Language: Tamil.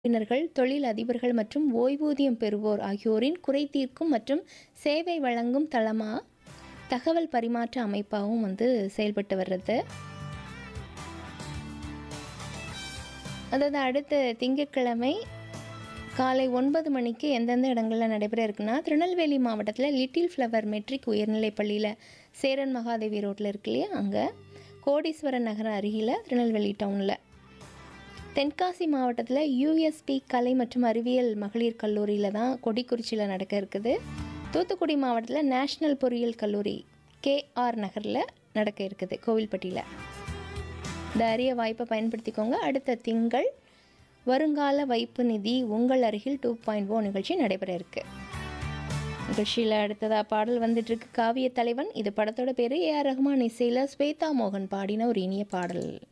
உறுப்பினர்கள் தொழில் அதிபர்கள் மற்றும் ஓய்வூதியம் பெறுவோர் ஆகியோரின் குறை தீர்க்கும் மற்றும் சேவை வழங்கும் தளமா தகவல் பரிமாற்ற அமைப்பாகவும் வந்து செயல்பட்டு வர்றது அதாவது அடுத்த திங்கட்கிழமை காலை ஒன்பது மணிக்கு எந்தெந்த இடங்களில் நடைபெற இருக்குன்னா திருநெல்வேலி மாவட்டத்தில் லிட்டில் ஃப்ளவர் மெட்ரிக் உயர்நிலைப் பள்ளியில் சேரன் மகாதேவி ரோட்டில் இருக்கு இல்லையா அங்கே கோடீஸ்வரன் நகர் அருகில் திருநெல்வேலி டவுனில் தென்காசி மாவட்டத்தில் யூஎஸ்பி கலை மற்றும் அறிவியல் மகளிர் கல்லூரியில் தான் கொடிக்குறிச்சியில் நடக்க இருக்குது தூத்துக்குடி மாவட்டத்தில் நேஷ்னல் பொறியியல் கல்லூரி கேஆர் நகரில் நடக்க இருக்குது கோவில்பட்டியில் இந்த அரிய வாய்ப்பை பயன்படுத்திக்கோங்க அடுத்த திங்கள் வருங்கால வைப்பு நிதி உங்கள் அருகில் டூ பாயிண்ட் ஓ நிகழ்ச்சி நடைபெற இருக்கு நிகழ்ச்சியில் அடுத்ததாக பாடல் வந்துட்டு இருக்கு காவிய தலைவன் இது படத்தோட பேர் ஏ ஆர் ரஹ்மான் இசையில் ஸ்வேதா மோகன் பாடின ஒரு இனிய பாடல்